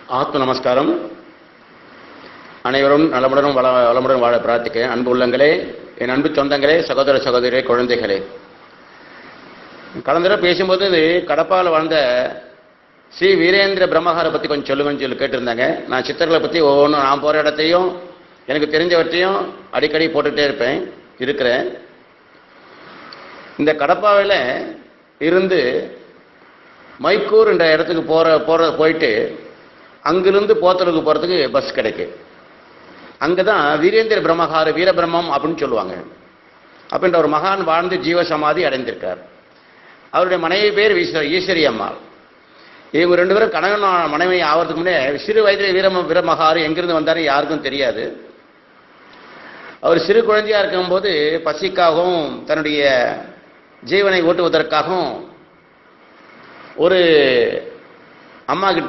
ஆத்ம நமஸ்காரம் அனைவரும் நலமுடனும் வள வளமுடன் வாழ பிரார்த்திக்கிறேன் அன்பு உள்ளங்களே என் அன்பு சொந்தங்களே சகோதர சகோதரிகளே குழந்தைகளே கடந்த தடவை பேசும்போது இது கடப்பாவில் வாழ்ந்த ஸ்ரீ வீரேந்திர பிரம்மகாரை பற்றி கொஞ்சம் சொல்லுங்கன்னு சொல்லி கேட்டிருந்தாங்க நான் சித்தர்களை பற்றி ஒவ்வொன்றும் நான் போகிற இடத்தையும் எனக்கு தெரிஞ்சவற்றையும் அடிக்கடி போட்டுக்கிட்டே இருப்பேன் இருக்கிறேன் இந்த கடப்பாவில் இருந்து மைக்கூர் என்ற இடத்துக்கு போகிற போகிற போயிட்டு அங்கிருந்து போத்தலுக்கு போகிறதுக்கு பஸ் கிடைக்கும் அங்கே தான் வீரேந்திர பிரம்மகார வீரபிரம்மம் அப்படின்னு சொல்லுவாங்க அப்படின்ற ஒரு மகான் வாழ்ந்து ஜீவசமாதி அடைந்திருக்கார் அவருடைய மனைவி பேர் ஈஸ்வரி ஈஸ்வரி அம்மாள் இவங்க ரெண்டு பேரும் கணவன் மனைவி ஆகிறதுக்கு முன்னே சிறு வயதில் வீரம வீரமகாரு எங்கிருந்து வந்தாரு யாருக்கும் தெரியாது அவர் சிறு குழந்தையா இருக்கும்போது பசிக்காகவும் தன்னுடைய ஜீவனை ஓட்டுவதற்காகவும் ஒரு அம்மா கிட்ட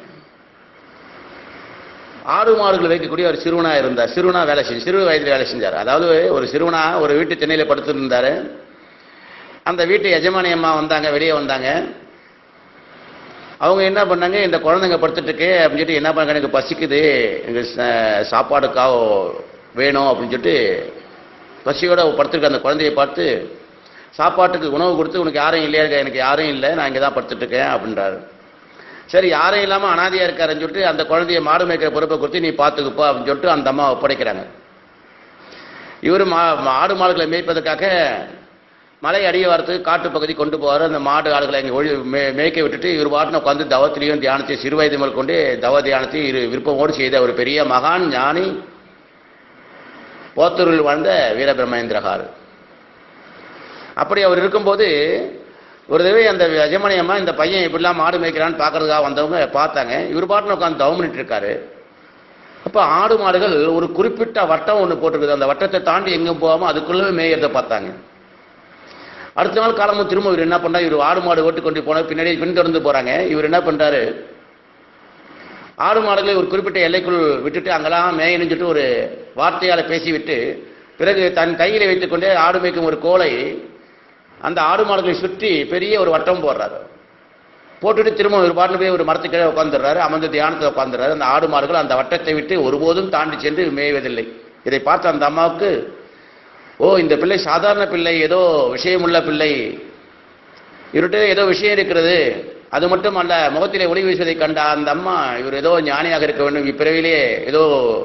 ஆடு மாடுகள் வைக்கக்கூடிய ஒரு சிறுவனா இருந்தார் சிறுவனா வேலை செஞ்சு சிறு வயதில் வேலை செஞ்சார் அதாவது ஒரு சிறுவனா ஒரு வீட்டு திண்ணையில் படுத்துருந்தாரு அந்த வீட்டு எஜமானி அம்மா வந்தாங்க வெளியே வந்தாங்க அவங்க என்ன பண்ணாங்க இந்த குழந்தைங்க படுத்துட்டு இருக்கு அப்படின்னு சொல்லிட்டு என்ன பண்ணாங்க எனக்கு பசிக்குது எங்க ச- சாப்பாடுக்காக வேணும் அப்படின்னு சொல்லிட்டு பசியோட படுத்துருக்க அந்த குழந்தையை பார்த்து சாப்பாட்டுக்கு உணவு கொடுத்து உனக்கு யாரும் இல்லையா எனக்கு யாரும் இல்லை நான் இங்கே தான் படுத்துட்டு இருக்கேன் அப்படின்றாரு சரி யாரும் இல்லாமல் அனாதையா இருக்காருன்னு சொல்லிட்டு அந்த குழந்தைய மாடு மேய்க்கிற பொறுப்பை கொடுத்து நீ பார்த்துக்குப்பா அப்படின்னு சொல்லிட்டு அந்த அம்மா ஒப்படைக்கிறாங்க இவர் மா ஆடு மாடுகளை மேய்ப்பதற்காக மலை அடிய வரத்துக்கு காட்டு பகுதி கொண்டு போவார் அந்த மாடு ஆடுகளை அங்கே ஒழி மே மேய்க்க விட்டுட்டு இவர் பாட்டின உட்காந்து தவத்திலையும் தியானத்தையும் சிறு வயது முதல் கொண்டு தவ தியானத்தையும் இரு விருப்பமோடு செய்த ஒரு பெரிய மகான் ஞானி போத்தூரில் வாழ்ந்த வீரபிரமேந்திரகார் அப்படி அவர் இருக்கும்போது ஒரு தடவை அந்த எஜமானி அம்மா இந்த பையன் இப்படிலாம் மாடு மேய்க்கிறான்னு பார்க்கறதுக்காக வந்தவங்க பார்த்தாங்க இவர் பாட்டில் உட்காந்து தவம் பண்ணிட்டு இருக்காரு அப்போ ஆடு மாடுகள் ஒரு குறிப்பிட்ட வட்டம் ஒன்று போட்டிருக்குது அந்த வட்டத்தை தாண்டி எங்கேயும் போகாமல் அதுக்குள்ளே மேயறதை பார்த்தாங்க அடுத்த நாள் காலமும் திரும்ப இவர் என்ன பண்றாரு இவர் ஆடு மாடு ஓட்டு கொண்டு போன பின்னாடி பின்தொடர்ந்து போறாங்க இவர் என்ன பண்றாரு ஆடு மாடுகளை ஒரு குறிப்பிட்ட எல்லைக்குள் விட்டுட்டு அங்கெல்லாம் மேயணும்னு சொல்லிட்டு ஒரு வார்த்தையால பேசிவிட்டு பிறகு தன் கையில வைத்துக்கொண்டே ஆடு மேய்க்கும் ஒரு கோலை அந்த ஆடு மாடுகளை சுற்றி பெரிய ஒரு வட்டம் போடுறாரு போட்டுட்டு திரும்ப ஒரு பாட்டில் போய் ஒரு மரத்துக்கு கீழே உட்காந்துடுறாரு அமர்ந்து தியானத்தில் உட்காந்துடுறாரு அந்த ஆடு மாடுகள் அந்த வட்டத்தை விட்டு ஒருபோதும் தாண்டி சென்று மேய்வதில்லை இதை பார்த்த அந்த அம்மாவுக்கு ஓ இந்த பிள்ளை சாதாரண பிள்ளை ஏதோ விஷயமுள்ள பிள்ளை இவர்கிட்ட ஏதோ விஷயம் இருக்கிறது அது மட்டும் அல்ல முகத்திலே ஒளி வீசுவதை கண்ட அந்த அம்மா இவர் ஏதோ ஞானியாக இருக்க வேண்டும் இப்பிறவிலே ஏதோ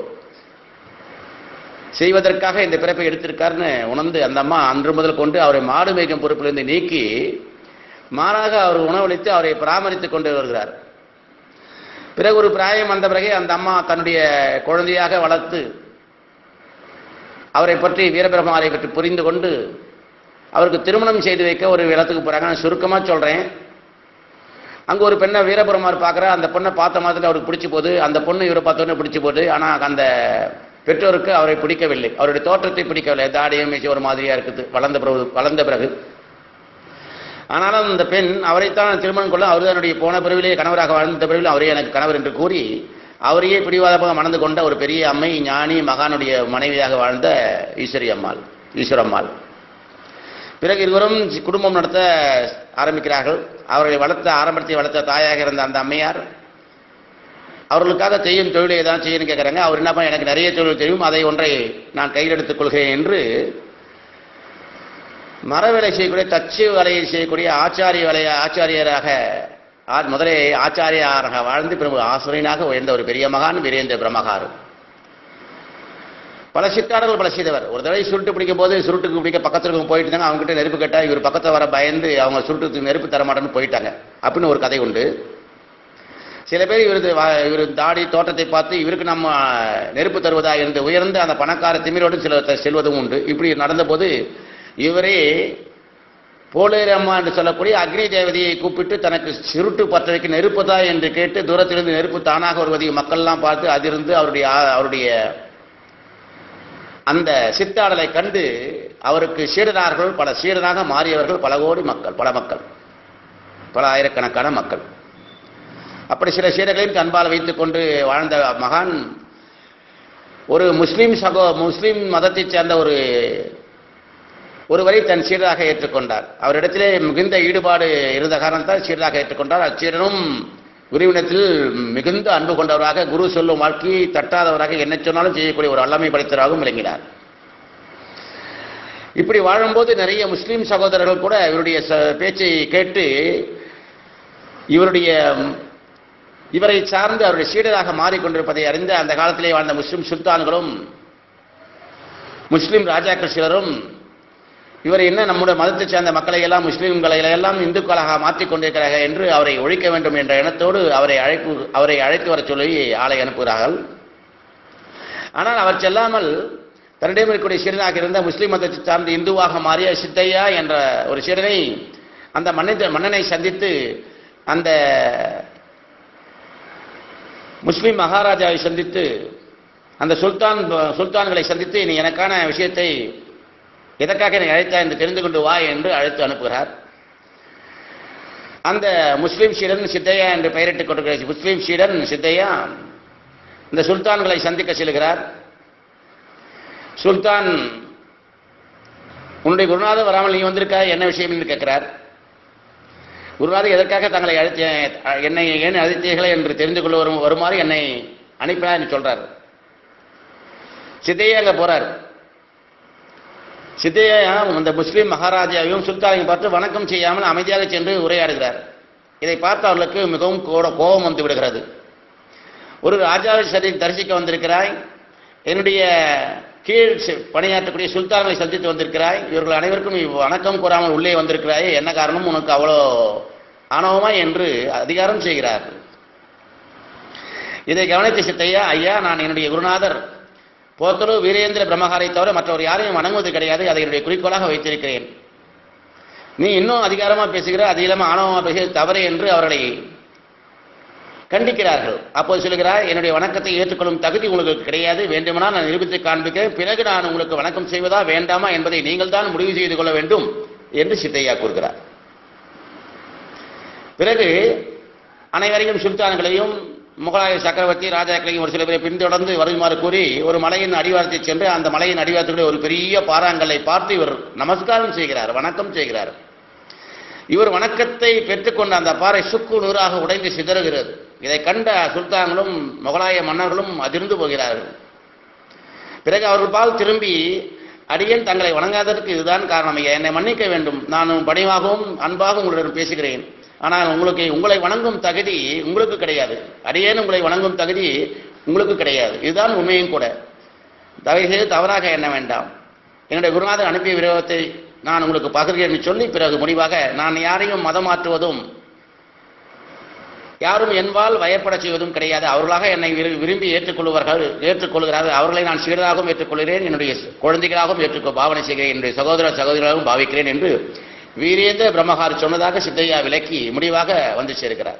செய்வதற்காக இந்த பிறப்பை எடுத்திருக்காருன்னு உணர்ந்து அந்த அம்மா அன்று முதல் கொண்டு அவரை மாடு மேய்க்கும் பொறுப்பிலிருந்து நீக்கி மாறாக அவர் உணவளித்து அவரை பராமரித்துக் கொண்டு வருகிறார் பிறகு ஒரு பிராயம் வந்த பிறகு அந்த அம்மா தன்னுடைய குழந்தையாக வளர்த்து அவரை பற்றி வீரபிரமாரை பற்றி புரிந்து கொண்டு அவருக்கு திருமணம் செய்து வைக்க ஒரு இடத்துக்கு போறாங்க நான் சுருக்கமா சொல்றேன் அங்க ஒரு பெண்ணை வீரபெருமார் பார்க்குற அந்த பொண்ணை பார்த்த மாதிரி அவருக்கு பிடிச்சி போகுது அந்த பொண்ணு இவரை பார்த்தோன்னே பிடிச்சி போகுது ஆனால் அந்த பெற்றோருக்கு அவரை பிடிக்கவில்லை அவருடைய தோற்றத்தை பிடிக்கவில்லை தாடியம் மீசி ஒரு மாதிரியா இருக்குது வளர்ந்த பிறகு வளர்ந்த பிறகு ஆனாலும் அந்த பெண் அவரைத்தான் திருமணம் கொள்ள அவர் தன்னுடைய போன பிறவிலே கணவராக வாழ்ந்த பிறவில் அவரே எனக்கு கணவர் என்று கூறி அவரையே பிடிவாதமாக மணந்து கொண்ட ஒரு பெரிய அம்மை ஞானி மகானுடைய மனைவியாக வாழ்ந்த ஈஸ்வரி அம்மாள் ஈஸ்வரம்மாள் பிறகு இருவரும் குடும்பம் நடத்த ஆரம்பிக்கிறார்கள் அவர்களை வளர்த்த ஆரம்பத்தை வளர்த்த தாயாக இருந்த அந்த அம்மையார் அவர்களுக்காக செய்யும் தொழிலை தான் செய்யணும்னு கேட்குறாங்க அவர் என்ன பண்ண எனக்கு நிறைய தொழில் தெரியும் அதை ஒன்றை நான் கையில் எடுத்துக் கொள்கிறேன் என்று மர வேலை செய்யக்கூடிய தச்சு வேலையை செய்யக்கூடிய ஆச்சாரிய வேலைய ஆச்சாரியராக ஆ- முதலே ஆச்சாரியாராக வாழ்ந்து பிறகு ஆசிரியனாக உயர்ந்த ஒரு பெரிய மகான் வீரேந்திர பிரம்மகாரு பல சித்தாடர்கள் பல செய்தவர் ஒரு தடவை சுருட்டு பிடிக்கும் போது சுருட்டுக்கு பிடிக்க பக்கத்துல போயிட்டு இருந்தாங்க அவங்க கிட்ட நெருப்பு கேட்டா இவர் பக்கத்துல வர பயந்து அவங்க சுருட்டுக்கு நெருப்பு தர மாட்டேன்னு போயிட்டாங்க அப்படின்னு ஒரு கதை உண்டு சில பேர் இவரது வா- இவர் தாடி தோட்டத்தை பார்த்து இவருக்கு நம்ம நெருப்பு தருவதா இருந்து உயர்ந்து அந்த பணக்கார திமிரோடு சில செல்வதும் உண்டு இப்படி நடந்தபோது இவரே போலேரம்மா என்று சொல்லக்கூடிய அக்னி தேவதையை கூப்பிட்டு தனக்கு சுருட்டு பற்றவைக்கு நெருப்புதா என்று கேட்டு தூரத்திலிருந்து நெருப்பு தானாக வருவதை மக்கள்லாம் பார்த்து அதிலிருந்து அவருடைய ஆ- அவருடைய அந்த சித்தாடலை கண்டு அவருக்கு சீடனார்கள் பல சீடனாக மாறியவர்கள் பல கோடி மக்கள் பல மக்கள் பல ஆயிரக்கணக்கான மக்கள் அப்படி சில சீடர்களையும் அன்பால் வைத்துக் கொண்டு வாழ்ந்த மகான் ஒரு முஸ்லிம் சகோ முஸ்லிம் மதத்தைச் சேர்ந்த ஒரு ஒருவரை தன் சீடராக ஏற்றுக்கொண்டார் அவரிடத்திலே மிகுந்த ஈடுபாடு இருந்த காரணத்தால் சீடராக ஏற்றுக்கொண்டார் அச்சீடனும் குருவினத்தில் மிகுந்த அன்பு கொண்டவராக குரு சொல்லும் வாழ்க்கையை தட்டாதவராக என்ன சொன்னாலும் செய்யக்கூடிய ஒரு வல்லமை படைத்தவராகவும் விளங்கினார் இப்படி வாழும்போது நிறைய முஸ்லிம் சகோதரர்கள் கூட இவருடைய ச- பேச்சை கேட்டு இவருடைய இவரை சார்ந்து அவருடைய சீடராக மாறிக்கொண்டிருப்பதை அறிந்த அந்த காலத்திலே வாழ்ந்த முஸ்லிம் சுல்தான்களும் முஸ்லிம் ராஜாக்கள் சிலரும் இவர் என்ன நம்முடைய மதத்தை சேர்ந்த மக்களை எல்லாம் முஸ்லிம்களை எல்லாம் இந்துக்களாக மாற்றிக் கொண்டிருக்கிறார்கள் என்று அவரை ஒழிக்க வேண்டும் என்ற எண்ணத்தோடு அவரை அழைப்பு அவரை அழைத்து வர சொல்லி ஆளை அனுப்புகிறார்கள் ஆனால் அவர் செல்லாமல் தன்னிடம் இருக்கக்கூடிய சீடனாக இருந்த முஸ்லிம் மதத்தை சார்ந்த இந்துவாக மாறிய சித்தையா என்ற ஒரு சீடனை அந்த மன்னித மன்னனை சந்தித்து அந்த முஸ்லிம் மகாராஜாவை சந்தித்து அந்த சுல்தான் சுல்தான்களை சந்தித்து நீ எனக்கான விஷயத்தை எதற்காக என்னை அழைத்தா என்று தெரிந்து கொண்டு வா என்று அழைத்து அனுப்புகிறார் அந்த முஸ்லிம் சீடன் சித்தையா என்று பெயரிட்டுக் கொண்டிருக்கிற முஸ்லிம் சீடன் சித்தையா இந்த சுல்தான்களை சந்திக்க செல்கிறார் சுல்தான் உன்னுடைய குருநாதர் வராமல் நீ வந்திருக்கா என்ன விஷயம் என்று கேட்கிறார் குருநாதர் எதற்காக தங்களை அழைத்த என்னை ஏன் அழைத்தீர்களே என்று தெரிந்து கொள்ள வரும் வருமாறு என்னை அனுப்பினார் என்று சொல்றார் சித்தையா அங்க போறார் சித்தையா அந்த முஸ்லிம் மகாராஜாவையும் சுல்தானையும் பார்த்து வணக்கம் செய்யாமல் அமைதியாக சென்று உரையாடுகிறார் இதை பார்த்து அவர்களுக்கு மிகவும் கோட- கோபம் வந்து விடுகிறது ஒரு ராஜாவை சரி தரிசிக்க வந்திருக்கிறாய் என்னுடைய கீழ் சி- பணியாற்றக்கூடிய சுல்தானை சந்தித்து வந்திருக்கிறாய் இவர்கள் அனைவருக்கும் நீ வணக்கம் கூறாமல் உள்ளே வந்திருக்கிறாய் என்ன காரணம் உனக்கு அவ்வளோ ஆணவமா என்று அதிகாரம் செய்கிறார் இதை கவனித்த சித்தையா ஐயா நான் என்னுடைய குருநாதர் போத்தலு வீரேந்திர பிரம்மகாரை தவிர மற்றவர் யாரையும் வணங்குவது கிடையாது அதை என்னுடைய குறிக்கோளாக வைத்திருக்கிறேன் நீ இன்னும் அதிகாரமா பேசுகிற அதிகமா ஆணவமா பேசுகிறது தவறு என்று அவர்களை கண்டிக்கிறார்கள் அப்போது சொல்கிறார் என்னுடைய வணக்கத்தை ஏற்றுக்கொள்ளும் தகுதி உங்களுக்கு கிடையாது வேண்டுமானால் நான் நிரூபித்து காண்பிக்கிறேன் பிறகு நான் உங்களுக்கு வணக்கம் செய்வதா வேண்டாமா என்பதை நீங்கள் தான் முடிவு செய்து கொள்ள வேண்டும் என்று சித்தையா கூறுகிறார் பிறகு அனைவரையும் சுல்தான்களையும் முகலாய சக்கரவர்த்தி ராஜாக்களையும் ஒரு சில பேரை பின்தொடர்ந்து வருமாறு கூறி ஒரு மலையின் அடிவாரத்தை சென்று அந்த மலையின் அடிவாரத்துடைய ஒரு பெரிய பாறாங்கல்லை பார்த்து இவர் நமஸ்காரம் செய்கிறார் வணக்கம் செய்கிறார் இவர் வணக்கத்தை பெற்றுக்கொண்ட அந்த பாறை சுக்கு நூறாக உடைந்து சிதறுகிறது இதை கண்ட சுல்தான்களும் முகலாய மன்னர்களும் அதிர்ந்து போகிறார்கள் பிறகு அவர்கள் பால் திரும்பி அடியேன் தங்களை வணங்காததற்கு இதுதான் காரணம் ஐயா என்னை மன்னிக்க வேண்டும் நான் பணிவாகவும் அன்பாகவும் உங்களிடம் பேசுகிறேன் ஆனால் உங்களுக்கு உங்களை வணங்கும் தகுதி உங்களுக்கு கிடையாது அடியேன் உங்களை வணங்கும் தகுதி உங்களுக்கு கிடையாது இதுதான் உண்மையும் கூட தயவு செய்து தவறாக எண்ண வேண்டாம் என்னுடைய குருநாதர் அனுப்பிய விரோதத்தை நான் உங்களுக்கு பகிர்கிறேன் என்று சொல்லி பிறகு முடிவாக நான் யாரையும் மதம் மாற்றுவதும் யாரும் என்பால் வயப்படச் செய்வதும் கிடையாது அவர்களாக என்னை விரு- விரும்பி ஏற்றுக்கொள்வார்கள் ஏற்றுக்கொள்கிறார்கள் அவர்களை நான் சீடராகவும் ஏற்றுக்கொள்கிறேன் என்னுடைய குழந்தைகளாகவும் ஏற்றுக்கொ பாவனை செய்கிறேன் என்னுடைய சகோதர சகோதரிகளாகவும் பாவிக்கிறேன் என்று வீரேந்திர பிரம்மகார் சொன்னதாக சித்தையா விளக்கி முடிவாக வந்து சேர்க்கிறார்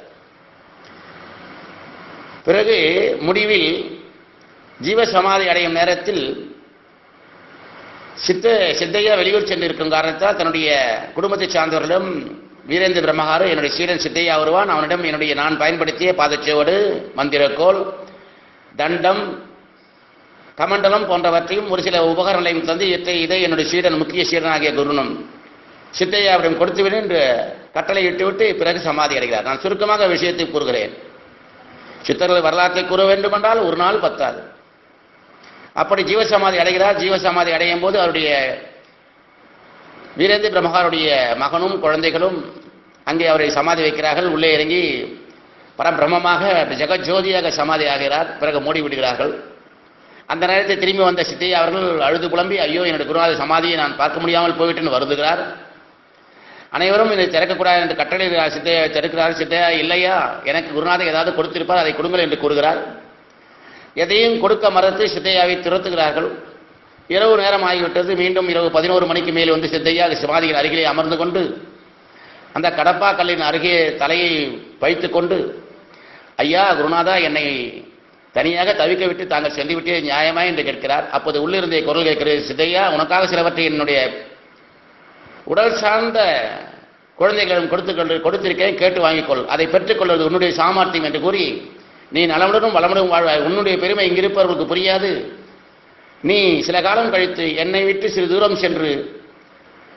பிறகு முடிவில் ஜீவசமாதி அடையும் நேரத்தில் சித்த சித்தையா வெளியூர் சென்று இருக்கும் காரணத்தால் தன்னுடைய குடும்பத்தை சார்ந்தவர்களிடம் வீரேந்திர பிரம்மகாரு என்னுடைய சீடன் சித்தையா வருவான் அவனிடம் என்னுடைய நான் பயன்படுத்திய பாதச்சுவடு மந்திரக்கோள் தண்டம் கமண்டலம் போன்றவற்றையும் ஒரு சில உபகரணங்களையும் தந்து இதை இதை என்னுடைய சீடன் முக்கிய சீடனாகிய குருனும் சித்தையாவிடம் கொடுத்துவிடு என்று கட்டளை இட்டுவிட்டு பிறகு சமாதி அடைகிறார் நான் சுருக்கமாக விஷயத்தை கூறுகிறேன் சித்தர்கள் வரலாற்றை கூற வேண்டுமென்றால் ஒரு நாள் பத்தாது அப்படி ஜீவசமாதி அடைகிறார் ஜீவசமாதி அடையும் போது அவருடைய வீரேந்திர பிரம்மகாருடைய மகனும் குழந்தைகளும் அங்கே அவரை சமாதி வைக்கிறார்கள் உள்ளே இறங்கி பரபிரமமாக ஜெகஜோதியாக சமாதி ஆகிறார் பிறகு மூடி விடுகிறார்கள் அந்த நேரத்தில் திரும்பி வந்த சித்தையா அவர்கள் அழுது புலம்பி ஐயோ என்னுடைய குருநாதர் சமாதியை நான் பார்க்க முடியாமல் போய்விட்டுன்னு வருதுகிறார் அனைவரும் இதை திறக்கக்கூடாது என்று கட்டளை சித்தையா திறக்கிறார் சித்தையா இல்லையா எனக்கு குருநாதர் ஏதாவது கொடுத்திருப்பார் அதை கொடுங்கள் என்று கூறுகிறார் எதையும் கொடுக்க மறுத்து சித்தையாவை துரத்துகிறார்கள் இரவு நேரம் ஆகிவிட்டது மீண்டும் இரவு பதினோரு மணிக்கு மேல் வந்து சித்தையா சமாதியின் அருகிலே அமர்ந்து கொண்டு அந்த கடப்பா கல்லின் அருகே தலையை வைத்துக் கொண்டு ஐயா குருநாதா என்னை தனியாக தவிக்க விட்டு தாங்கள் சென்று விட்டே நியாயமா என்று கேட்கிறார் அப்போது உள்ளிருந்தே குரல் கேட்கிறது சித்தையா உனக்காக சிலவற்றை என்னுடைய உடல் சார்ந்த குழந்தைகளிடம் கொடுத்து கொண்டு கொடுத்திருக்கேன் கேட்டு வாங்கிக்கொள் அதை பெற்றுக்கொள்வது உன்னுடைய சாமர்த்தியம் என்று கூறி நீ நலமுடனும் வளமுடனும் வாழ்வாய் உன்னுடைய பெருமை இங்கிருப்பவர்களுக்கு புரியாது நீ சில காலம் கழித்து என்னை விட்டு சிறு தூரம் சென்று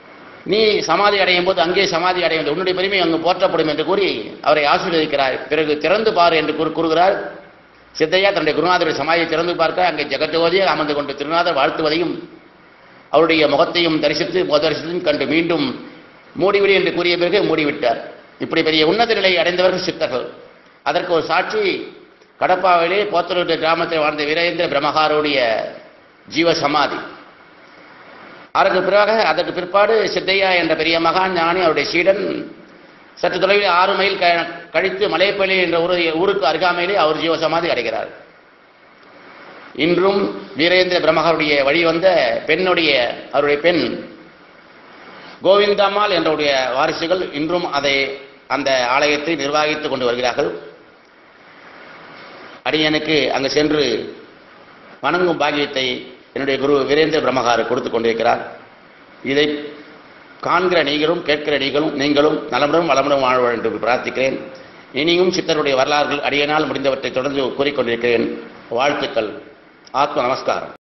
நீ சமாதி அடையும் போது அங்கே சமாதி அடையும் உன்னுடைய பெருமை அங்கு போற்றப்படும் என்று கூறி அவரை ஆசீர்வதிக்கிறார் பிறகு திறந்து பார் என்று கூறு- கூறுகிறார் சித்தையா தன்னுடைய குருநாதருடைய சமாதியை திறந்து பார்க்க அங்கே ஜெகஜோதியை அமர்ந்து கொண்டு திருநாதர் வாழ்த்துவதையும் அவருடைய முகத்தையும் தரிசித்து முக தரிசனத்தையும் கண்டு மீண்டும் மூடிவிடு என்று கூறிய பிறகு மூடிவிட்டார் இப்படி பெரிய உன்னத நிலையை அடைந்தவர்கள் சித்தர்கள் அதற்கு ஒரு சாட்சி கடப்பாவிலே போத்தலூர் கிராமத்தில் வாழ்ந்த வீரேந்திர பிரம்மகாருடைய ஜீவ சமாதி அதற்கு பிறகு அதற்கு பிற்பாடு சித்தையா என்ற பெரிய மகான் ஞானி அவருடைய சீடன் சற்று தொலைவில் ஆறு மைல் க- கழித்து மலைப்பள்ளி என்ற ஊரு ஊருக்கு அருகாமையிலே அவர் ஜீவசமாதி அடைகிறார் இன்றும் வீரேந்திர பிரம்மகருடைய வழி வந்த பெண்ணுடைய அவருடைய பெண் கோவிந்தம்மாள் என்றுடைய வாரிசுகள் இன்றும் அதை அந்த ஆலயத்தை நிர்வகித்துக் கொண்டு வருகிறார்கள் அடியனுக்கு அங்கு சென்று வணங்கும் பாக்கியத்தை என்னுடைய குரு வீரேந்திர பிரம்மகாரு கொடுத்து கொண்டிருக்கிறார் இதை காண்கிற நீங்களும் கேட்கிற நீங்களும் நீங்களும் நலமுடன் வளமுடன் வாழ வேண்டும் என்று பிரார்த்திக்கிறேன் இனியும் சித்தருடைய வரலாறுகள் அடியனால் முடிந்தவற்றை தொடர்ந்து கூறிக்கொண்டிருக்கிறேன் வாழ்த்துக்கள் ஆத்ம நமஸ்காரம்